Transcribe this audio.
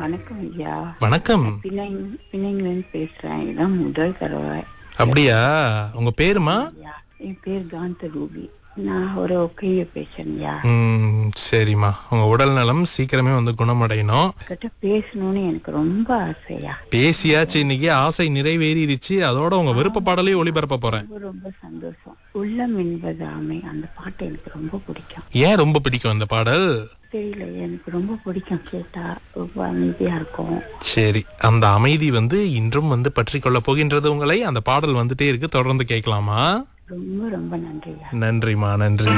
வணக்கம் ஐயா வணக்கம் பிள்ளைங்க பிள்ளைங்கன்னு பேசுறேன் இதான் முதல் தடவை அப்படியா உங்க பேருமா ஐயா என் பேர் காந்த ரூபி நான் ஒரு ஒக்கைய பேசுறேன் ஐயா ம் சரிம்மா உங்க உடல் நலம் சீக்கிரமே வந்து குணமடையணும் கிட்ட பேசணும்னு எனக்கு ரொம்ப ஆசையா பேசியாச்சு இன்னைக்கு ஆசை நிறைவேறிடுச்சு அதோட உங்க விருப்ப பாடலையும் ஒளிபரப்ப போறேன் ரொம்ப ரொம்ப சந்தோஷம் உள்ளம் என்பதாமே அந்த பாட்டு எனக்கு ரொம்ப பிடிக்கும் ஏன் ரொம்ப பிடிக்கும் அந்த பாடல் தெரியல எனக்கு ரொம்ப பிடிக்கும் கேட்டா ரொம்ப அமைதியா இருக்கும் சரி அந்த அமைதி வந்து இன்றும் வந்து பற்றி கொள்ள போகின்றது உங்களை அந்த பாடல் வந்துட்டே இருக்கு தொடர்ந்து கேட்கலாமா ரொம்ப ரொம்ப நன்றியா நன்றிமா நன்றி